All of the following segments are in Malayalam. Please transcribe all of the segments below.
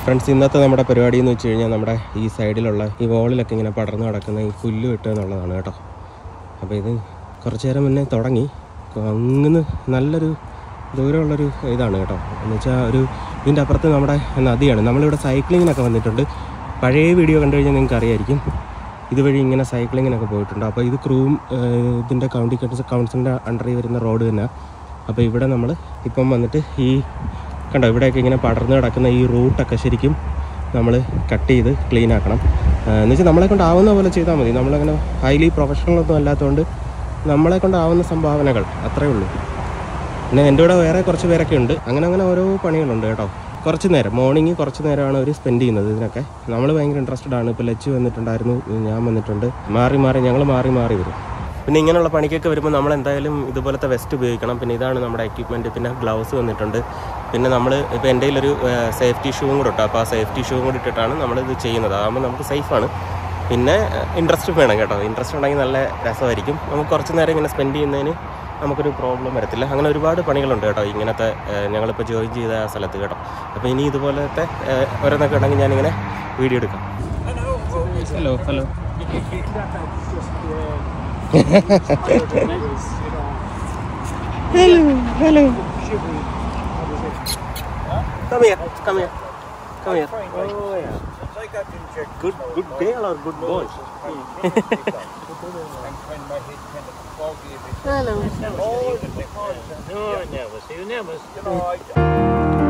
ഫ്രണ്ട്സ് ഇന്നത്തെ നമ്മുടെ പരിപാടി എന്ന് വെച്ച് കഴിഞ്ഞാൽ നമ്മുടെ ഈ സൈഡിലുള്ള ഈ വോളിലൊക്കെ ഇങ്ങനെ പടർന്നു കിടക്കുന്ന ഈ പുല്ല് വെട്ടുക എന്നുള്ളതാണ് കേട്ടോ അപ്പോൾ ഇത് കുറച്ച് നേരം മുന്നേ തുടങ്ങി അങ്ങ് നല്ലൊരു ദൂരമുള്ളൊരു ഇതാണ് കേട്ടോ എന്ന് വെച്ചാൽ ഒരു ഇതിൻ്റെ അപ്പുറത്ത് നമ്മുടെ നദിയാണ് നമ്മളിവിടെ സൈക്ലിങ്ങിനൊക്കെ വന്നിട്ടുണ്ട് പഴയ വീഡിയോ കണ്ടു കഴിഞ്ഞാൽ നിങ്ങൾക്ക് അറിയായിരിക്കും ഇതുവഴി ഇങ്ങനെ സൈക്ലിങ്ങിനൊക്കെ പോയിട്ടുണ്ട് അപ്പോൾ ഇത് ക്രൂം ഇതിൻ്റെ കൗണ്ടി കൗൺസിലിൻ്റെ അണ്ടറിൽ വരുന്ന റോഡ് തന്നെ അപ്പോൾ ഇവിടെ നമ്മൾ ഇപ്പം വന്നിട്ട് ഈ കണ്ടോ ഇവിടെയൊക്കെ ഇങ്ങനെ പടർന്ന് കിടക്കുന്ന ഈ റൂട്ടൊക്കെ ശരിക്കും നമ്മൾ കട്ട് ചെയ്ത് ക്ലീൻ ആക്കണം എന്ന് വെച്ചാൽ നമ്മളെ കൊണ്ട് ആവുന്ന പോലെ ചെയ്താൽ മതി നമ്മളങ്ങനെ ഹൈലി പ്രൊഫഷണൽ ഒന്നും അല്ലാത്തതുകൊണ്ട് നമ്മളെ കൊണ്ടാവുന്ന സംഭാവനകൾ അത്രേ ഉള്ളൂ പിന്നെ എൻ്റെ കൂടെ വേറെ കുറച്ച് പേരൊക്കെ ഉണ്ട് അങ്ങനെ അങ്ങനെ ഓരോ പണികളുണ്ട് കേട്ടോ കുറച്ച് നേരം മോർണിംഗ് കുറച്ച് നേരമാണ് അവർ സ്പെൻഡ് ചെയ്യുന്നത് ഇതിനൊക്കെ നമ്മൾ ഭയങ്കര ഇൻട്രസ്റ്റഡ് ആണ് ഇപ്പോൾ ലച്ച് വന്നിട്ടുണ്ടായിരുന്നു ഞാൻ വന്നിട്ടുണ്ട് മാറി മാറി ഞങ്ങൾ മാറി മാറി വരും പിന്നെ ഇങ്ങനെയുള്ള പണിക്കൊക്കെ വരുമ്പോൾ നമ്മൾ എന്തായാലും ഇതുപോലത്തെ വെസ്റ്റ് ഉപയോഗിക്കണം പിന്നെ ഇതാണ് നമ്മുടെ എക്യുപ്മെൻറ്റ് പിന്നെ ഗ്ലൗസ് വന്നിട്ടുണ്ട് പിന്നെ നമ്മൾ ഇപ്പോൾ എൻ്റെ കയ്യിലൊരു സേഫ്റ്റി ഷൂവും കൂടെ ഇട്ടു അപ്പോൾ ആ സേഫ്റ്റി ഷൂവും കൂടി ഇട്ടിട്ടാണ് നമ്മളിത് ചെയ്യുന്നത് അതാകുമ്പോൾ നമുക്ക് സേഫാണ് പിന്നെ ഇൻട്രസ്റ്റ് വേണം കേട്ടോ ഇൻട്രസ്റ്റ് ഉണ്ടെങ്കിൽ നല്ല രസമായിരിക്കും നമുക്ക് കുറച്ച് നേരം ഇങ്ങനെ സ്പെൻഡ് ചെയ്യുന്നതിന് നമുക്കൊരു പ്രോബ്ലം വരത്തില്ല അങ്ങനെ ഒരുപാട് പണികളുണ്ട് കേട്ടോ ഇങ്ങനത്തെ ഏഹ്, ഞങ്ങളിപ്പോൾ ജോയിൻ ചെയ്ത ആ സ്ഥലത്ത് കേട്ടോ അപ്പോൾ ഇനി ഇതുപോലത്തെ ഏഹ്, ഓരോന്നൊക്കെ ഉണ്ടെങ്കിൽ ഞാനിങ്ങനെ വീഡിയോ എടുക്കാം hello hello hello hello Come here, come here, come here. Oh yeah. Good, good girl or good boy? Hello. No, never. See you never.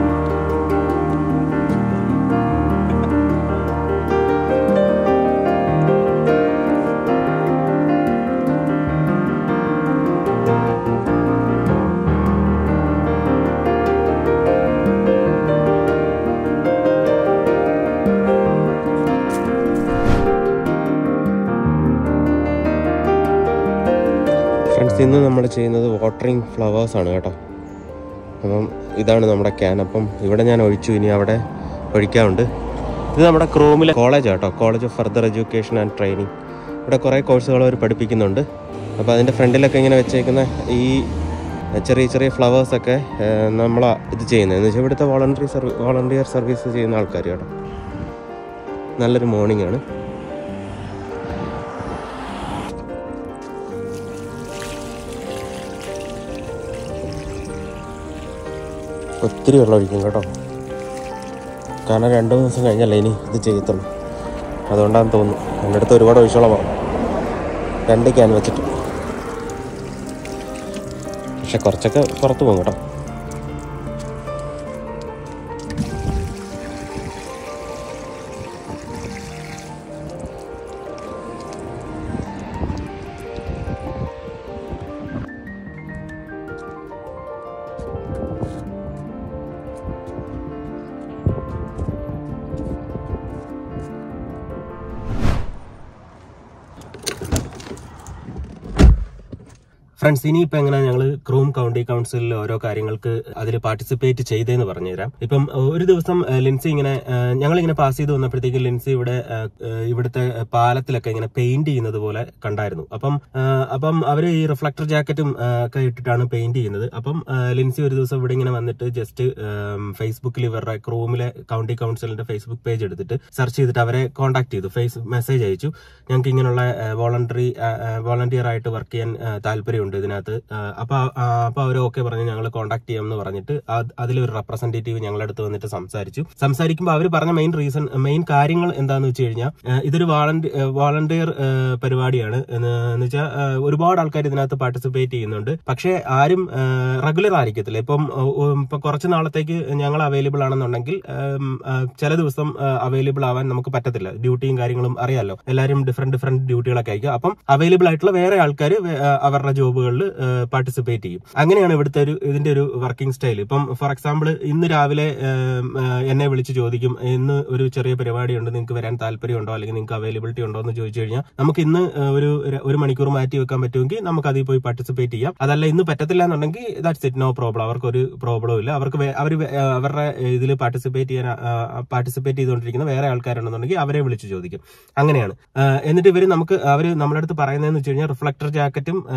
Friends ഇന്ന് നമ്മൾ ചെയ്യുന്നത് വാട്ടറിങ് ഫ്ലവേഴ്സ് ആണ് കേട്ടോ അപ്പം ഇതാണ് നമ്മുടെ ക്യാൻ അപ്പം ഇവിടെ ഞാൻ ഒഴിച്ചു ഇനി അവിടെ ഒഴിക്കാറുണ്ട് ഇത് നമ്മുടെ ക്രോമിലെ കോളേജ് കേട്ടോ college of further education and training ഇവിടെ കുറേ കോഴ്സുകൾ അവർ പഠിപ്പിക്കുന്നുണ്ട് അപ്പോൾ അതിൻ്റെ ഫ്രണ്ടിലൊക്കെ ഇങ്ങനെ വെച്ചേക്കുന്ന ഈ ചെറിയ ചെറിയ ഫ്ലവേഴ്സൊക്കെ നമ്മളാ ഇത് ചെയ്യുന്നത് എന്ന് വെച്ചാൽ ഇവിടുത്തെ വോളണ്ടറി സർവീസ് വോളണ്ടിയർ സർവീസ് ചെയ്യുന്ന ആൾക്കാർ കേട്ടോ നല്ലൊരു മോർണിംഗ് ആണ് ഒത്തിരി വെള്ളം ഒഴിക്കും കേട്ടോ കാരണം രണ്ട് മൂന്ന് ദിവസം കഴിഞ്ഞല്ലേ ഇനി ഇത് ചെയ്യത്തുള്ളൂ അതുകൊണ്ടാണെന്ന് തോന്നുന്നു എൻ്റെ അടുത്ത് ഒരുപാട് ഒഴിച്ചോളം വേണം രണ്ട് ക്യാൻ വെച്ചിട്ട് പക്ഷെ കുറച്ചൊക്കെ പുറത്ത് പോകും കേട്ടോ ഫ്രണ്ട്സ് ഇനിയിപ്പോൾ എങ്ങനെ ഞങ്ങൾ ക്രൂം കൗണ്ടി കൗൺസിലിൽ ഓരോ കാര്യങ്ങൾക്ക് അതിൽ പാർട്ടിസിപ്പേറ്റ് ചെയ്തതെന്ന് പറഞ്ഞുതരാം ഇപ്പം ഒരു ദിവസം ഏഹ്, ലിൻസി ഇങ്ങനെ ഞങ്ങൾ ഇങ്ങനെ പാസ് ചെയ്ത് വന്നപ്പോഴത്തേക്ക് ലിൻസി ഇവിടെ ഏഹ്, ഏഹ്, ഇവിടുത്തെ പാലത്തിലൊക്കെ ഇങ്ങനെ പെയിന്റ് ചെയ്യുന്നത് പോലെ കണ്ടായിരുന്നു അപ്പം ഏഹ്, അപ്പം അവർ ഈ റിഫ്ലക്ടർ ജാക്കറ്റും ഏഹ്, ഒക്കെ ഇട്ടിട്ടാണ് പെയിന്റ് ചെയ്യുന്നത് അപ്പം ഏഹ്, ലിൻസി ഒരു ദിവസം ഇവിടെ ഇങ്ങനെ വന്നിട്ട് ജസ്റ്റ് ഫേസ്ബുക്കിൽ ഇവരുടെ ക്രൂമിലെ കൗണ്ടി കൗൺസിലിന്റെ ഫേസ്ബുക്ക് പേജ് എടുത്തിട്ട് സെർച്ച് ചെയ്തിട്ട് അവരെ കോൺടാക്ട് ചെയ്തു ഫേസ് മെസ്സേജ് അയച്ചു ഞങ്ങൾക്ക് ഇങ്ങനെയുള്ള വോളണ്ടറി വോളണ്ടിയർ ആയിട്ട് വർക്ക് ചെയ്യാൻ ആ, താല്പര്യമുണ്ട് ഇതിനകത്ത് ആ, അപ്പൊ ആ, അപ്പൊ അവർ ഓക്കെ പറഞ്ഞ് ഞങ്ങൾ കോൺടാക്ട് ചെയ്യാമെന്ന് പറഞ്ഞിട്ട് അത് അതിലൊരു റെപ്രസെന്റേറ്റീവ് ഞങ്ങളുടെ അടുത്ത് വന്നിട്ട് സംസാരിച്ചു സംസാരിക്കുമ്പോൾ അവർ പറഞ്ഞ മെയിൻ റീസൺ മെയിൻ കാര്യങ്ങൾ എന്താന്ന് വെച്ച് കഴിഞ്ഞാൽ ആ, ഇതൊരു വാളണ്ടി വോളണ്ടിയർ പരിപാടിയാണ് എന്ന് എന്ന് വെച്ചാൽ ആ, ഒരുപാട് ആൾക്കാർ ഇതിനകത്ത് പാർട്ടിസിപ്പേറ്റ് ചെയ്യുന്നുണ്ട് പക്ഷേ ആരും റെഗുലർ ആയിരിക്കത്തില്ല ഇപ്പം ഉം, ഉം, ഇപ്പൊ കുറച്ച് നാളത്തേക്ക് ഞങ്ങൾ അവൈലബിൾ ആണെന്നുണ്ടെങ്കിൽ ഉം, ആ, ചില ദിവസം അവൈലബിൾ ആവാൻ നമുക്ക് പറ്റത്തില്ല ഡ്യൂട്ടിയും കാര്യങ്ങളും അറിയാലോ എല്ലാവരും ഡിഫറെന്റ് ഡിഫറെന്റ് ഡ്യൂട്ടികളൊക്കെ ആയിരിക്കും അപ്പം അവൈലബിൾ ആയിട്ടുള്ള വേറെ ആൾക്കാർ അവരുടെ ജോബുകളിൽ പാർട്ടിസിപ്പേറ്റ് ചെയ്യും അങ്ങനെയാണ് ഇവിടുത്തെ ഒരു ഇതിന്റെ ഒരു വർക്കിംഗ് സ്റ്റൈൽ ഇപ്പം ഫോർ എക്സാമ്പിൾ ഇന്ന് രാവിലെ ഉം, ആ, എന്നെ വിളിച്ച് ചോദിക്കും ഇന്ന് ഒരു ചെറിയ പരിപാടിയുണ്ട് നിങ്ങൾക്ക് വരാൻ താല്പര്യമുണ്ടോ അല്ലെങ്കിൽ നിങ്ങൾക്ക് അവൈലബിലിറ്റി ഉണ്ടോ എന്ന് ചോദിച്ചു കഴിഞ്ഞാൽ നമുക്ക് ഇന്ന് ആ, ഒരു ഒരു മണിക്കൂർ മാറ്റി വെക്കാൻ പറ്റുമെങ്കിൽ നമുക്ക് അതിൽ പോയി പാർട്ടിസിപ്പേറ്റ് ചെയ്യാം അതല്ല ഇന്ന് പറ്റത്തില്ല എന്നുണ്ടെങ്കിൽ ദാറ്റ്സ് ഇറ്റ് നോ പ്രോബ്ലം അവർക്ക് ഒരു പ്രോബ്ലം ഇല്ല അവർക്ക് അവർ അവരുടെ ഇതിൽ പാർട്ടിസിപ്പേറ്റ് ചെയ്യാൻ പാർട്ടിസിപ്പേറ്റ് ചെയ്തുകൊണ്ടിരിക്കുന്ന വേറെ ആൾക്കാരുണ്ടെന്നുണ്ടെങ്കിൽ അവരെ വിളിച്ച് ചോദിക്കും അങ്ങനെയാണ് ആ, എന്നിട്ട് ഇവർ നമുക്ക് അവർ നമ്മുടെ അടുത്ത് പറയുന്നതെന്ന് വെച്ച് കഴിഞ്ഞാൽ റിഫ്ലക്ടർ ജാക്കറ്റും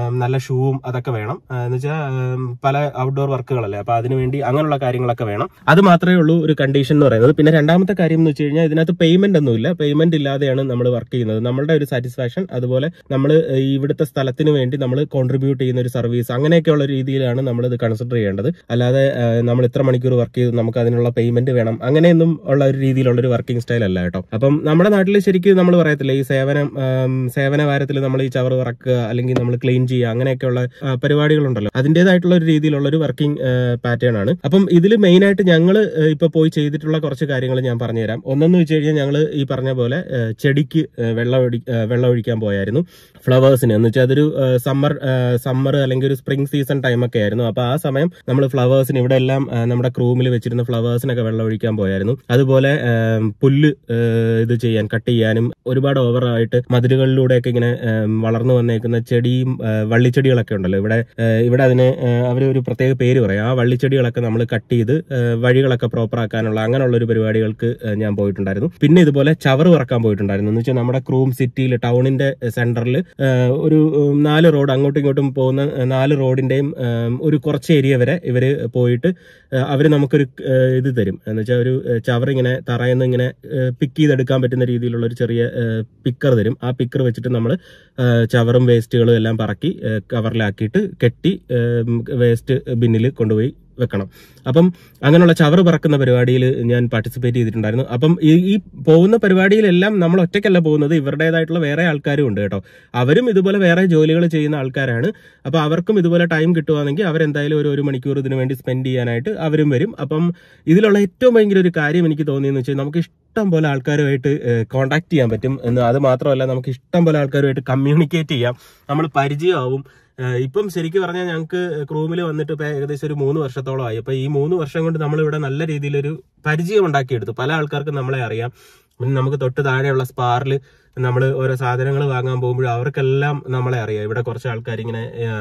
നല്ല ഷൂവും അതൊക്കെ വേണം ആ, എന്ന് വെച്ചാൽ പല ഔട്ട്ഡോർ വർക്കുകളല്ലേ അപ്പൊ അതിനുവേണ്ടി അങ്ങനെയുള്ള കാര്യങ്ങളൊക്കെ വേണം അത് മാത്രമേ ഉള്ളൂ ഒരു കണ്ടീഷൻ എന്ന് പറയുന്നത് പിന്നെ രണ്ടാമത്തെ കാര്യം എന്ന് വെച്ച് കഴിഞ്ഞാൽ ഇതിനകത്ത് പേയ്മെന്റ് ഒന്നുമില്ല പേയ്മെന്റ് ഇല്ലാതെയാണ് നമ്മൾ വർക്ക് ചെയ്യുന്നത് നമ്മളുടെ ഒരു സാറ്റിസ്ഫാക്ഷൻ അതുപോലെ നമ്മൾ ഇവിടുത്തെ സ്ഥലത്തിന് വേണ്ടി നമ്മൾ കോൺട്രിബ്യൂട്ട് ചെയ്യുന്ന ഒരു സർവീസ് അങ്ങനെയൊക്കെയുള്ള രീതിയിലാണ് നമ്മൾ ഇത് കൺസിഡർ ചെയ്യേണ്ടത് അല്ലാതെ ആ, നമ്മൾ ഇത്ര മണിക്കൂർ വർക്ക് ചെയ്ത് നമുക്ക് അതിനുള്ള പേയ്മെന്റ് വേണം അങ്ങനെയൊന്നും ഉള്ള ഒരു രീതിയിലുള്ള ഒരു വർക്കിംഗ് സ്റ്റൈൽ അല്ല കേട്ടോ അപ്പം നമ്മുടെ നാട്ടിൽ ശരിക്കും നമ്മൾ പറയത്തില്ല ഈ സേവനം ആം, സേവന വാരത്തിൽ നമ്മൾ ഈ ചവറ് വറക്കുക അല്ലെങ്കിൽ നമ്മൾ ക്ലീൻ ചെയ്യുക അങ്ങനെയൊക്കെയുള്ള ആ, പരിപാടികളുണ്ടല്ലോ അതിൻ്റെതായിട്ടുള്ള ഒരു രീതിയിലുള്ള ഒരു വർക്കിംഗ് പാറ്റേൺ ആണ് അപ്പം ഇതിൽ മെയിൻ ആയിട്ട് ഞങ്ങൾ ഇപ്പൊ പോയി ചെയ്തിട്ടുള്ള കുറച്ച് കാര്യങ്ങൾ ഞാൻ പറഞ്ഞുതരാം ഒന്നെന്ന് വെച്ച് കഴിഞ്ഞാൽ ഞങ്ങൾ ഈ പറഞ്ഞ പോലെ ആ, ചെടിക്ക് ആ, വെള്ളം ഒഴി ആ, വെള്ളം ഒഴിക്കാൻ പോയായിരുന്നു ഫ്ലവേഴ്സിന് എന്ന് വെച്ചാൽ അതൊരു സമ്മർ സമ്മർ അല്ലെങ്കിൽ ഒരു സ്പ്രിംഗ് സീസൺ ടൈം ഒക്കെ ആയിരുന്നു അപ്പൊ ആ സമയം നമ്മൾ ഫ്ലവേഴ്സിന് ഇവിടെ എല്ലാം ആ, നമ്മുടെ ക്രൂമിൽ വെച്ചിരുന്ന ഫ്ലവേഴ്സിനൊക്കെ വെള്ളം ഒഴിക്കാൻ പോയായിരുന്നു അതുപോലെ ആ, പുല്ല് ആ, ഇത് ചെയ്യാൻ കട്ട് ചെയ്യാനും ഒരുപാട് ഓവറായിട്ട് മതിലുകളിലൂടെയൊക്കെ ഇങ്ങനെ ആ, വളർന്നു വന്നേക്കുന്ന ചെടിയും ആ, വള്ളിച്ചെടികളൊക്കെ ഉണ്ടല്ലോ ഇവിടെ ആ, ഇവിടെ അതിന് അവർ ഒരു പ്രത്യേക പേര് പറയും ആ വള്ളിച്ചെടികളൊക്കെ നമ്മൾ കട്ട് ചെയ്ത് ആ, വഴികളൊക്കെ പ്രോപ്പർ ആക്കാനുള്ള അങ്ങനെയുള്ള ഒരു പരിപാടികൾക്ക് ആ, ഞാൻ പോയിട്ടുണ്ടായിരുന്നു പിന്നെ ഇതുപോലെ ചവറ് പറക്കാൻ പോയിട്ടുണ്ടായിരുന്നു എന്ന് വെച്ചാൽ നമ്മുടെ ക്രൂം സിറ്റിയിൽ ടൗണിന്റെ സെന്ററിൽ ഒരു ഉം, നാല് റോഡ് അങ്ങോട്ടും ഇങ്ങോട്ടും പോകുന്ന ആ, നാല് റോഡിന്റെയും ആ, ഒരു കുറച്ച് ഏരിയ വരെ ഇവര് പോയിട്ട് ആ, അവര് നമുക്കൊരു ആ, ഇത് തരും എന്ന് വെച്ചാൽ ഒരു ചവർ ഇങ്ങനെ തറയെന്ന് ഇങ്ങനെ പിക്ക് ചെയ്തെടുക്കാൻ പറ്റുന്ന രീതിയിലുള്ള ഒരു ചെറിയ പിക്കർ തരും ആ പിക്കർ വെച്ചിട്ട് നമ്മൾ ചവറും വേസ്റ്റുകളും എല്ലാം പറക്കി ആ, കവറിലാക്കിയിട്ട് കെട്ടി വേസ്റ്റ് ബിന്നിൽ കൊണ്ടുപോയി വെക്കണം അപ്പം അങ്ങനെയുള്ള ചവറ് പറക്കുന്ന പരിപാടിയിൽ ഞാൻ പാർട്ടിസിപ്പേറ്റ് ചെയ്തിട്ടുണ്ടായിരുന്നു അപ്പം ഈ ഈ പോകുന്ന പരിപാടിയിലെല്ലാം നമ്മൾ ഒറ്റയ്ക്കല്ല പോകുന്നത് ഇവരുടേതായിട്ടുള്ള വേറെ ആൾക്കാരും ഉണ്ട് കേട്ടോ അവരും ഇതുപോലെ വേറെ ജോലികൾ ചെയ്യുന്ന ആൾക്കാരാണ് അപ്പൊ അവർക്കും ഇതുപോലെ ടൈം കിട്ടുവാണെങ്കിൽ അവരെന്തായാലും ഒരു ഒരു മണിക്കൂർ ഇതിനു വേണ്ടി സ്പെൻഡ് ചെയ്യാനായിട്ട് അവരും വരും അപ്പം ഇതിലുള്ള ഏറ്റവും ഭയങ്കര ഒരു കാര്യം എനിക്ക് തോന്നിയെന്ന് വെച്ചാൽ നമുക്ക് ഇഷ്ടം പോലെ ആൾക്കാരുമായിട്ട് കോണ്ടാക്ട് ചെയ്യാൻ പറ്റും എന്ന് അത് മാത്രമല്ല നമുക്ക് ഇഷ്ടം പോലെ ആൾക്കാരുമായിട്ട് കമ്മ്യൂണിക്കേറ്റ് ചെയ്യാം നമ്മൾ പരിചയമാവും ഏഹ് ഇപ്പം ശരിക്കും പറഞ്ഞാൽ ഞങ്ങൾക്ക് ക്രൂമിൽ വന്നിട്ട് ഇപ്പൊ ഏകദേശം ഒരു മൂന്ന് വർഷത്തോളമായി അപ്പൊ ഈ മൂന്ന് വർഷം കൊണ്ട് നമ്മൾ ഇവിടെ നല്ല രീതിയിലൊരു പരിചയം ഉണ്ടാക്കിയെടുത്തു പല ആൾക്കാർക്കും നമ്മളെ അറിയാം പിന്നെ നമുക്ക് തൊട്ട് താഴെയുള്ള സ്പാറിൽ നമ്മൾ ഓരോ സാധനങ്ങൾ വാങ്ങാൻ പോകുമ്പോൾ അവർക്കെല്ലാം നമ്മളെ അറിയാം ഇവിടെ കുറച്ച് ആൾക്കാർ ഇങ്ങനെ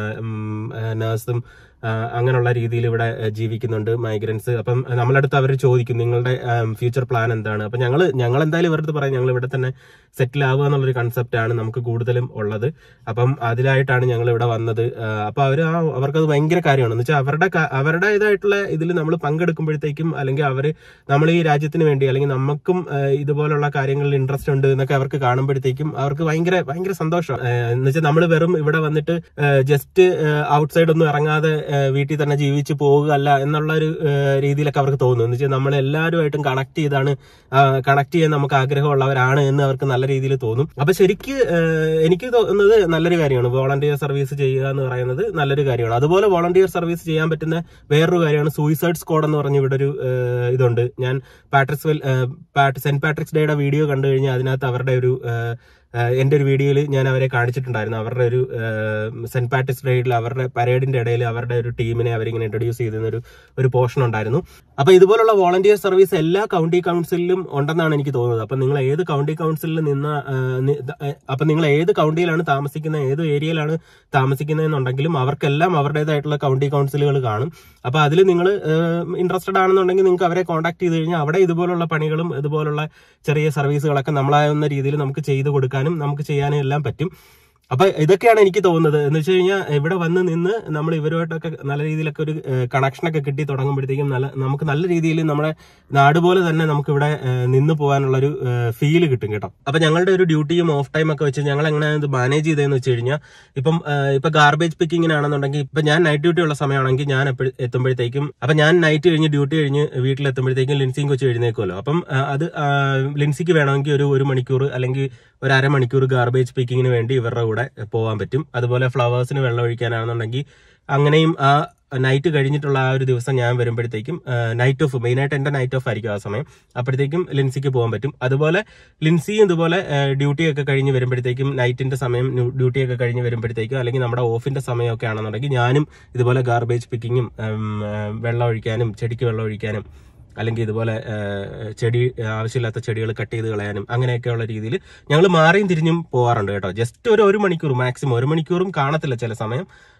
നേഴ്സും അങ്ങനെയുള്ള രീതിയിൽ ഇവിടെ ഏഹ്, ജീവിക്കുന്നുണ്ട് മൈഗ്രൻസ് അപ്പം നമ്മളെ അടുത്ത് അവർ ചോദിക്കും നിങ്ങളുടെ ഫ്യൂച്ചർ പ്ലാൻ എന്താണ് അപ്പൊ ഞങ്ങൾ ഞങ്ങൾ എന്തായാലും ഇവരുടെ അടുത്ത് പറയാം ഞങ്ങൾ ഇവിടെ തന്നെ സെറ്റിൽ ആവുക എന്നുള്ളൊരു കൺസെപ്റ്റ് ആണ് നമുക്ക് കൂടുതലും ഉള്ളത് അപ്പം അതിലായിട്ടാണ് ഞങ്ങൾ ഇവിടെ വന്നത് ആ, അപ്പൊ അവർ ആ അവർക്കത് ഭയങ്കര കാര്യമാണ് എന്ന് വെച്ചാൽ അവരുടെ ക- അവരുടേതായിട്ടുള്ള ഇതിൽ നമ്മൾ പങ്കെടുക്കുമ്പോഴത്തേക്കും അല്ലെങ്കിൽ അവർ നമ്മൾ ഈ രാജ്യത്തിന് വേണ്ടി അല്ലെങ്കിൽ നമുക്കും ആ, ഇതുപോലുള്ള കാര്യങ്ങളിൽ ഇൻട്രസ്റ്റ് ഉണ്ട് എന്നൊക്കെ അവർക്ക് കാണുമ്പോഴത്തേക്കും അവർക്ക് ഭയങ്കര ഭയങ്കര സന്തോഷം എന്ന് വെച്ചാൽ നമ്മൾ വെറും ഇവിടെ വന്നിട്ട് ജസ്റ്റ് ഔട്ട്സൈഡ് ഒന്നും ഇറങ്ങാതെ ആ, വീട്ടിൽ തന്നെ ജീവിച്ച് പോകുക അല്ല എന്നുള്ള ഒരു ആ, രീതിയിലൊക്കെ അവർക്ക് തോന്നുന്നു എന്ന് വെച്ചാൽ നമ്മൾ എല്ലാവരുമായിട്ടും കണക്ട് ചെയ്താണ് കണക്ട് ചെയ്യാൻ നമുക്ക് ആഗ്രഹമുള്ളവരാണ് എന്ന് അവർക്ക് നല്ല രീതിയിൽ തോന്നും അപ്പൊ ശരിക്ക് ആ, എനിക്ക് തോന്നുന്നത് നല്ലൊരു കാര്യമാണ് വോളണ്ടിയർ സർവീസ് ചെയ്യുക എന്ന് പറയുന്നത് നല്ലൊരു കാര്യമാണ് അതുപോലെ വോളണ്ടിയർ സർവീസ് ചെയ്യാൻ പറ്റുന്ന വേറൊരു കാര്യമാണ് സൂയിസൈഡ് സ്ക്വാഡ് എന്ന് പറഞ്ഞ ഇവിടെ ഒരു ആ, ഇതുണ്ട് ഞാൻ പാട്രിക്സ് വെൽ സെന്റ് പാട്രിക്സ് ഡേയുടെ വീഡിയോ കണ്ടു കഴിഞ്ഞാൽ അതിനകത്ത് അവരുടെ ഒരു ആ, ആ, എന്റെ ഒരു വീഡിയോയിൽ ഞാൻ അവരെ കാണിച്ചിട്ടുണ്ടായിരുന്നു അവരുടെ ഒരു സെന്റ് പാട്രിക്സ് ഡേയിൽ അവരുടെ പരേഡിന്റെ ഇടയിൽ അവരുടെ ഒരു ടീമിനെ അവരിങ്ങനെ ഇൻട്രൊഡ്യൂസ് ചെയ്തിരുന്ന ഒരു ഒരു പോർഷൻ ഉണ്ടായിരുന്നു അപ്പൊ ഇതുപോലുള്ള വോളണ്ടിയർ സർവീസ് എല്ലാ കൗണ്ടി കൗൺസിലിലും ഉണ്ടെന്നാണ് എനിക്ക് തോന്നുന്നത് അപ്പൊ നിങ്ങൾ ഏത് കൗണ്ടി കൗൺസിലിൽ നിന്ന് ആ, നി- ദ- ഏ, അപ്പൊ നിങ്ങൾ ഏത് കൗണ്ടിയിലാണ് താമസിക്കുന്നത് ഏത് ഏരിയയിലാണ് താമസിക്കുന്നതെന്നുണ്ടെങ്കിലും അവർക്കെല്ലാം അവരുടേതായിട്ടുള്ള കൗണ്ടി കൗൺസിലുകൾ കാണും അപ്പൊ അതിൽ നിങ്ങൾ ഇൻട്രസ്റ്റഡ് ആണെന്നുണ്ടെങ്കിൽ നിങ്ങൾക്ക് അവരെ കോൺടാക്ട് ചെയ്ത് കഴിഞ്ഞാൽ അവിടെ ഇതുപോലുള്ള പണികളും ഇതുപോലുള്ള ചെറിയ സർവീസുകളൊക്കെ നമ്മളാവുന്ന രീതിയിൽ നമുക്ക് ചെയ്തു കൊടുക്കാനും നമുക്ക് ചെയ്യാനും എല്ലാം പറ്റും അപ്പൊ ഇതൊക്കെയാണ് എനിക്ക് തോന്നുന്നത് എന്ന് വെച്ച് കഴിഞ്ഞാൽ ഇവിടെ വന്ന് നിന്ന് നമ്മൾ ഇവരുമായിട്ടൊക്കെ നല്ല രീതിയിലൊക്കെ ഒരു കണക്ഷനൊക്കെ കിട്ടി തുടങ്ങുമ്പോഴത്തേക്കും നല്ല നമുക്ക് നല്ല രീതിയിൽ നമ്മുടെ നാട് പോലെ തന്നെ നമുക്ക് ഇവിടെ നിന്ന് പോകാനുള്ള ഒരു ഫീല് കിട്ടും കേട്ടോ അപ്പൊ ഞങ്ങളുടെ ഒരു ഡ്യൂട്ടിയും ഓഫ് ടൈം ഒക്കെ വെച്ച് ഞങ്ങൾ എങ്ങനെ ഇത് മാനേജ് ചെയ്തതെന്ന് വെച്ച് കഴിഞ്ഞാൽ ഇപ്പം ആ, ഇപ്പൊ ഗാർബേജ് പിക്കിങ്ങിനാണെന്നുണ്ടെങ്കിൽ ഇപ്പൊ ഞാൻ നൈറ്റ് ഡ്യൂട്ടി ഉള്ള സമയമാണെങ്കിൽ ഞാൻ എപ്പഴ് എത്തുമ്പോഴത്തേക്കും അപ്പൊ ഞാൻ നൈറ്റ് കഴിഞ്ഞ് ഡ്യൂട്ടി കഴിഞ്ഞ് വീട്ടിലെത്തുമ്പോഴത്തേക്കും ലിൻസിയും കൊച്ചു എഴുന്നേക്കുമല്ലോ അപ്പം ആ, അത് ആ, ലിൻസിക്ക് വേണമെങ്കിൽ ഒരു ഒരു മണിക്കൂർ അല്ലെങ്കിൽ ഒരു അരമണിക്കൂർ ഗാർബേജ് പിക്കിങ്ങിന് വേണ്ടി ഇവരുടെ കൂടെ പോകാൻ പറ്റും അതുപോലെ ഫ്ലവേഴ്സിന് വെള്ളം ഒഴിക്കാനാണെന്നുണ്ടെങ്കിൽ അങ്ങനെയും ആ നൈറ്റ് കഴിഞ്ഞിട്ടുള്ള ആ ഒരു ദിവസം ഞാൻ വരുമ്പോഴത്തേക്കും നൈറ്റ് ഓഫ് മെയിനായിട്ട് എന്റെ നൈറ്റ് ഓഫ് ആയിരിക്കും ആ സമയം അപ്പോഴത്തേക്കും ലിൻസിക്ക് പോകാൻ പറ്റും അതുപോലെ ലിൻസിയും ഇതുപോലെ ഡ്യൂട്ടി ഒക്കെ കഴിഞ്ഞ് വരുമ്പോഴത്തേക്കും നൈറ്റിന്റെ സമയം ഡ്യൂട്ടി ഒക്കെ കഴിഞ്ഞ് വരുമ്പോഴത്തേക്കും അല്ലെങ്കിൽ നമ്മുടെ ഓഫിന്റെ സമയമൊക്കെ ആണെന്നുണ്ടെങ്കിൽ ഞാനും ഇതുപോലെ ഗാർബേജ് പിക്കിങ്ങും വെള്ളം ഒഴിക്കാനും ചെടിക്ക് വെള്ളം ഒഴിക്കാനും അല്ലെങ്കിൽ ഇതുപോലെ ആ, ചെടി ആവശ്യമില്ലാത്ത ചെടികൾ കട്ട് ചെയ്ത് കളയാനും അങ്ങനെയൊക്കെയുള്ള രീതിയിൽ ഞങ്ങൾ മാറിയും തിരിഞ്ഞും പോകാറുണ്ട് കേട്ടോ ജസ്റ്റ് ഒരു ഒരു മണിക്കൂർ മാക്സിമം ഒരു മണിക്കൂറും കാണത്തില്ല ചില സമയം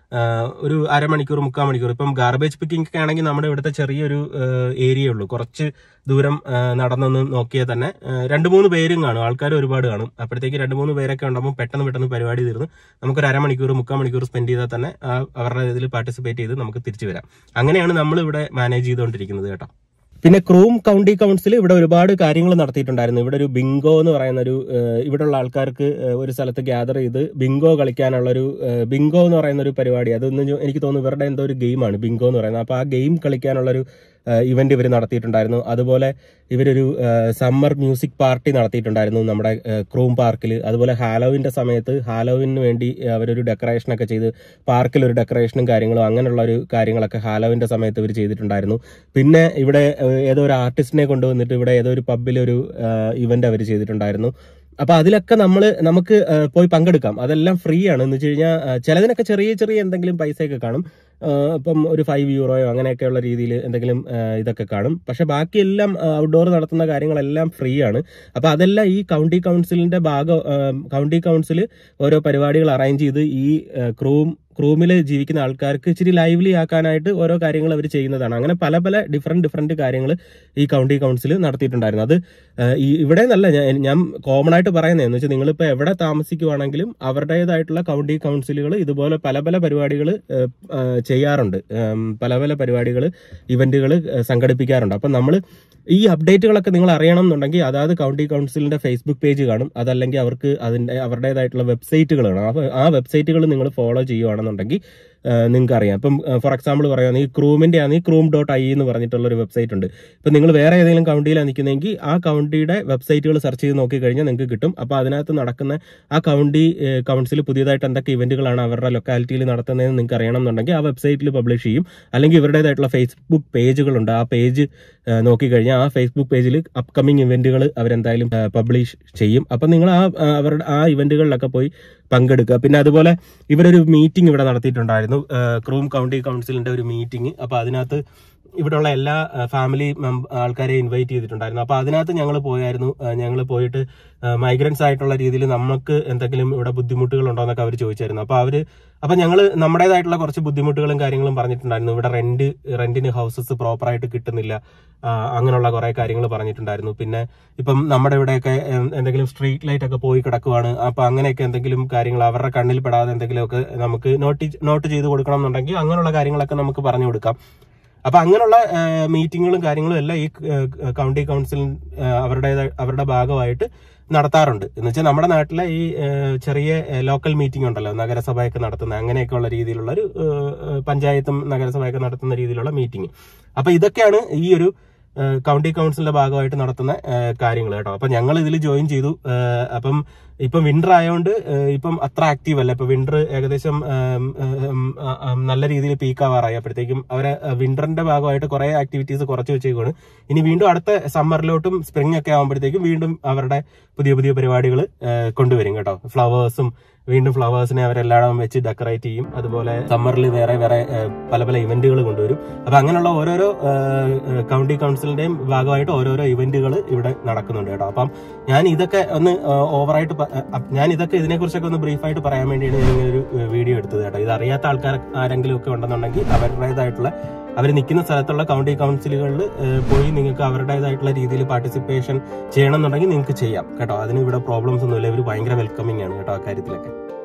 ആ, ഒരു അരമണിക്കൂർ മുക്കാൽ മണിക്കൂർ ഇപ്പം ഗാർബേജ് പിക്കിംഗ് ഒക്കെ ആണെങ്കിൽ നമ്മുടെ ഇവിടുത്തെ ചെറിയൊരു ഏരിയ ഉള്ളൂ കുറച്ച് ദൂരം ആ, നടന്നൊന്ന് നോക്കിയാൽ തന്നെ ആ, രണ്ട് മൂന്ന് പേരും കാണും ആൾക്കാർ ഒരുപാട് കാണും അപ്പോഴത്തേക്ക് രണ്ട് മൂന്ന് പേരൊക്കെ ഉണ്ടാകുമ്പോൾ പെട്ടെന്ന് പെട്ടെന്ന് പരിപാടി തീർന്ന് നമുക്കൊരു അരമണിക്കൂർ മുക്കാൽ മണിക്കൂർ സ്പെൻഡ് ചെയ്താൽ തന്നെ ആ, അവരുടെ ഇതിൽ പാർട്ടിസിപ്പേറ്റ് ചെയ്ത് നമുക്ക് തിരിച്ചു വരാം അങ്ങനെയാണ് നമ്മൾ ഇവിടെ മാനേജ് ചെയ്തുകൊണ്ടിരിക്കുന്നത് കേട്ടോ പിന്നെ ക്രൂം കൗണ്ടി കൗൺസിൽ ഇവിടെ ഒരുപാട് കാര്യങ്ങൾ നടത്തിയിട്ടുണ്ടായിരുന്നു ഇവിടെ ഒരു ബിങ്കോ എന്ന് പറയുന്ന ഒരു ഏഹ്, ഇവിടെയുള്ള ആൾക്കാർക്ക് ഏഹ്, ഒരു സ്ഥലത്ത് ഗ്യാദർ ചെയ്ത് ബിങ്കോ കളിക്കാനുള്ള ഒരു ഏഹ്, ബിങ്കോ എന്ന് പറയുന്ന ഒരു പരിപാടി അതൊന്ന് ഞ- എനിക്ക് തോന്നുന്നു ഇവരുടെ എന്തോ ഒരു ഗെയിമാണ് ബിങ്കോ എന്ന് പറയുന്നത് അപ്പോൾ ആ ഗെയിം കളിക്കാനുള്ള ഒരു ഇവന്റ് ഇവർ നടത്തിയിട്ടുണ്ടായിരുന്നു അതുപോലെ ഇവരൊരു സമ്മർ മ്യൂസിക് പാർട്ടി നടത്തിയിട്ടുണ്ടായിരുന്നു നമ്മുടെ ഏഹ്, ക്രൂം പാർക്കിൽ അതുപോലെ ഹാലോവിന്റെ സമയത്ത് ഹാലോവിന് വേണ്ടി അവരൊരു ഡെക്കറേഷനൊക്കെ ചെയ്ത് പാർക്കിൽ ഒരു ഡെക്കറേഷനും കാര്യങ്ങളും അങ്ങനെയുള്ള ഒരു കാര്യങ്ങളൊക്കെ ഹാലോവിന്റെ സമയത്ത് ഇവർ ചെയ്തിട്ടുണ്ടായിരുന്നു പിന്നെ ഇവിടെ ഏഹ്, ഏതോ ഒരു ആർട്ടിസ്റ്റിനെ കൊണ്ടുവന്നിട്ട് ഇവിടെ ഏതോ ഒരു പബ്ബിൽ ഒരു ഇവന്റ് അവർ ചെയ്തിട്ടുണ്ടായിരുന്നു അപ്പൊ അതിലൊക്കെ നമ്മൾ നമുക്ക് ഏഹ്, പോയി പങ്കെടുക്കാം അതെല്ലാം ഫ്രീ ആണ് എന്ന് വെച്ച് കഴിഞ്ഞാൽ ചിലതിനൊക്കെ ചെറിയ ചെറിയ എന്തെങ്കിലും പൈസയൊക്കെ കാണും ഏഹ്, ഇപ്പം ഒരു ഫൈവ് യൂറോയോ അങ്ങനെയൊക്കെയുള്ള രീതിയിൽ എന്തെങ്കിലും ഏഹ്, ഇതൊക്കെ കാണും പക്ഷെ ബാക്കിയെല്ലാം ഔട്ട്ഡോർ നടത്തുന്ന കാര്യങ്ങളെല്ലാം ഫ്രീ ആണ് അപ്പൊ അതെല്ലാം ഈ കൗണ്ടി കൗൺസിലിന്റെ ഭാഗം ഏഹ്, കൗണ്ടി കൗൺസിൽ ഓരോ പരിപാടികൾ അറേഞ്ച് ചെയ്ത് ഈ ഏഹ്, ക്രൂം ക്രൂമിൽ ജീവിക്കുന്ന ആൾക്കാർക്ക് ഇച്ചിരി ലൈവ്ലി ആക്കാനായിട്ട് ഓരോ കാര്യങ്ങൾ അവർ ചെയ്യുന്നതാണ് അങ്ങനെ പല പല ഡിഫറെന്റ് ഡിഫറെന്റ് കാര്യങ്ങൾ ഈ കൗണ്ടി കൗൺസിൽ നടത്തിയിട്ടുണ്ടായിരുന്നു അത് ഏഹ്, ഈ ഇവിടെ നല്ല ഞാൻ ഞാൻ കോമൺ ആയിട്ട് പറയുന്നത് എന്ന് വെച്ചാൽ നിങ്ങളിപ്പോൾ എവിടെ താമസിക്കുവാണെങ്കിലും അവരുടേതായിട്ടുള്ള കൗണ്ടി കൗൺസിലുകൾ ഇതുപോലെ പല പല പരിപാടികൾ ചെയ്യാറുണ്ട് ഏം, പല പല പരിപാടികൾ ഇവന്റുകൾ സംഘടിപ്പിക്കാറുണ്ട് അപ്പം നമ്മൾ ഈ അപ്ഡേറ്റുകളൊക്കെ നിങ്ങൾ അറിയണം എന്നുണ്ടെങ്കിൽ അതായത് കൗണ്ടി കൗൺസിലിന്റെ ഫേസ്ബുക്ക് പേജ് കാണും അതല്ലെങ്കിൽ അവർക്ക് അതിന്റെ അവരുടേതായിട്ടുള്ള വെബ്സൈറ്റുകൾ കാണും അപ്പൊ ആ വെബ്സൈറ്റുകൾ നിങ്ങൾ ഫോളോ ചെയ്യുവാണെന്നുണ്ടെങ്കിൽ നിങ്ങൾക്ക് അറിയാം ഇപ്പം ഫോർ എക്സാമ്പിൾ പറയുകയാണെങ്കിൽ ഈ ക്രൂമിന്റെ ആണ് ഈ ക്രൂം ഡോട്ട് ഐ എന്ന് പറഞ്ഞിട്ടുള്ള ഒരു വെബ്സൈറ്റ് ഉണ്ട് ഇപ്പം നിങ്ങൾ വേറെ ഏതെങ്കിലും കൗണ്ടിയിലാണ് നിൽക്കുന്നതെങ്കിൽ ആ കൗണ്ടിയുടെ വെബ്സൈറ്റുകൾ സെർച്ച് ചെയ്ത് നോക്കി കഴിഞ്ഞാൽ നിങ്ങൾക്ക് കിട്ടും അപ്പോൾ അതിനകത്ത് നടക്കുന്ന ആ കൗണ്ടി കൗൺസിൽ പുതിയതായിട്ട് എന്തൊക്കെ ഇവന്റുകളാണ് അവരുടെ ലൊക്കാലിറ്റിയിൽ നടത്തുന്നതെന്ന് നിങ്ങൾക്ക് അറിയണം എന്നുണ്ടെങ്കിൽ ആ വെബ്സൈറ്റിൽ പബ്ലിഷ് ചെയ്യും അല്ലെങ്കിൽ ഇവരുടേതായിട്ടുള്ള ഫേസ്ബുക്ക് പേജുകളുണ്ട് ആ പേജ് നോക്കിക്കഴിഞ്ഞാൽ ആ ഫേസ്ബുക്ക് പേജിൽ അപ്കമിങ് ഇവന്റുകൾ അവരെന്തായാലും പബ്ലിഷ് ചെയ്യും അപ്പം നിങ്ങൾ ആ ആ, അവരുടെ ആ ഇവന്റുകളിലൊക്കെ പോയി പങ്കെടുക്കുക പിന്നെ അതുപോലെ ഇവരൊരു മീറ്റിംഗ് ഇവിടെ നടത്തിയിട്ടുണ്ടായിരുന്നു ഏഹ്, ക്രൂം കൗണ്ടി കൗൺസിലിന്റെ ഒരു മീറ്റിംഗ് അപ്പൊ അതിനകത്ത് ഇവിടെയുള്ള എല്ലാ ഫാമിലി ആൾക്കാരെ ഇൻവൈറ്റ് ചെയ്തിട്ടുണ്ടായിരുന്നു അപ്പൊ അതിനകത്ത് ഞങ്ങൾ പോയായിരുന്നു ഞങ്ങൾ പോയിട്ട് മൈഗ്രൻസ് ആയിട്ടുള്ള രീതിയിൽ നമുക്ക് എന്തെങ്കിലും ഇവിടെ ബുദ്ധിമുട്ടുകൾ ഉണ്ടോ എന്നൊക്കെ അവർ ചോദിച്ചായിരുന്നു അപ്പൊ അവര് അപ്പൊ ഞങ്ങൾ നമ്മുടേതായിട്ടുള്ള കുറച്ച് ബുദ്ധിമുട്ടുകളും കാര്യങ്ങളും പറഞ്ഞിട്ടുണ്ടായിരുന്നു ഇവിടെ റെന്റ് റെന്റിന് ഹൗസസ് പ്രോപ്പറായിട്ട് കിട്ടുന്നില്ല ആ, അങ്ങനെയുള്ള കുറെ കാര്യങ്ങൾ പറഞ്ഞിട്ടുണ്ടായിരുന്നു പിന്നെ ഇപ്പം നമ്മുടെ ഇവിടെയൊക്കെ എ- എന്തെങ്കിലും സ്ട്രീറ്റ് ലൈറ്റ് ഒക്കെ പോയി കിടക്കുവാണ് അപ്പൊ അങ്ങനെയൊക്കെ എന്തെങ്കിലും കാര്യങ്ങൾ അവരുടെ കണ്ണിൽ പെടാതെ എന്തെങ്കിലുമൊക്കെ നമുക്ക് നോട്ട് നോട്ട് ചെയ്ത് കൊടുക്കണം എന്നുണ്ടെങ്കിൽ അങ്ങനെയുള്ള കാര്യങ്ങളൊക്കെ നമുക്ക് പറഞ്ഞു കൊടുക്കാം അപ്പൊ അങ്ങനെയുള്ള മീറ്റിങ്ങുകളും കാര്യങ്ങളും എല്ലാം ഈ ഏഹ്, കൗണ്ടി കൗൺസിൽ ഏഹ്, അവരുടെ അവരുടെ ഭാഗമായിട്ട് നടത്താറുണ്ട് എന്ന് വെച്ചാൽ നമ്മുടെ നാട്ടിലെ ഈ ഏഹ്, ചെറിയ ലോക്കൽ മീറ്റിംഗ് ഉണ്ടല്ലോ നഗരസഭയൊക്കെ നടത്തുന്ന അങ്ങനെയൊക്കെയുള്ള രീതിയിലുള്ള ഒരു ഏഹ്, ഏഹ്, പഞ്ചായത്തും നഗരസഭയൊക്കെ നടത്തുന്ന രീതിയിലുള്ള മീറ്റിംഗ് അപ്പൊ ഇതൊക്കെയാണ് ഈ ഒരു ഏഹ്, കൗണ്ടി കൗൺസിലിന്റെ ഭാഗമായിട്ട് നടത്തുന്ന കാര്യങ്ങൾ കേട്ടോ അപ്പൊ ഞങ്ങൾ ഇതിൽ ജോയിൻ ചെയ്തു ഏഹ്, അപ്പം ഇപ്പം വിന്റർ ആയതുകൊണ്ട് ഏഹ്, ഇപ്പം അത്ര ആക്റ്റീവ് അല്ല ഇപ്പൊ വിന്റർ ഏകദേശം ഏം, ഏം, ആ, ആ, നല്ല രീതിയിൽ പീക്ക് ആവാറായി അപ്പോഴത്തേക്കും അവരെ വിന്ററിന്റെ ഭാഗമായിട്ട് കുറെ ആക്ടിവിറ്റീസ് കുറച്ച് വെച്ചേക്കാണ് ഇനി വീണ്ടും അടുത്ത സമ്മറിലോട്ടും സ്പ്രിംഗ് ഒക്കെ ആകുമ്പോഴത്തേക്കും വീണ്ടും അവരുടെ പുതിയ പുതിയ പരിപാടികൾ കൊണ്ടുവരും കേട്ടോ ഫ്ലവേഴ്സും വീണ്ടും ഫ്ലവേഴ്സിനെ അവരെല്ലാം വെച്ച് ഡെക്കറേറ്റ് ചെയ്യും അതുപോലെ സമ്മറിൽ വേറെ വേറെ ഏഹ്, പല പല ഇവന്റുകൾ കൊണ്ടുവരും അപ്പൊ അങ്ങനെയുള്ള ഓരോരോ ഏഹ്, ഏഹ്, കൗണ്ടി കൗൺസിലിന്റെയും ഭാഗമായിട്ട് ഓരോരോ ഇവന്റുകൾ ഇവിടെ നടക്കുന്നുണ്ട് കേട്ടോ അപ്പം ഞാൻ ഇതൊക്കെ ഒന്ന് ഏഹ്, ഓവറായിട്ട് പ- ഏഹ്, അപ്പ് ഞാൻ ഇതൊക്കെ ഇതിനെക്കുറിച്ചൊക്കെ ഒന്ന് ബ്രീഫായിട്ട് പറയാൻ വേണ്ടിയാണ് ഞാൻ ഇങ്ങനെ ഒരു ഏഹ്, വീഡിയോ എടുത്തത് കേട്ടോ ഇത് അറിയാത്ത ആൾക്കാർ ആരെങ്കിലും ഒക്കെ ഉണ്ടെന്നുണ്ടെങ്കിൽ അവരുടേതായിട്ടുള്ള അവർ നിൽക്കുന്ന സ്ഥലത്തുള്ള കൗണ്ടി കൗൺസിലുകളിൽ പോയി നിങ്ങൾക്ക് അവരുടേതായിട്ടുള്ള രീതിയിൽ പാർട്ടിസിപ്പേഷൻ ചെയ്യണം എന്നുണ്ടെങ്കിൽ നിങ്ങൾക്ക് ചെയ്യാം കേട്ടോ അതിന് ഇവിടെ പ്രോബ്ലംസ് ഒന്നുമില്ല ഇവർ ഭയങ്കര വെൽക്കമിങ് ആണ് കേട്ടോ ആ കാര്യത്തിലൊക്കെ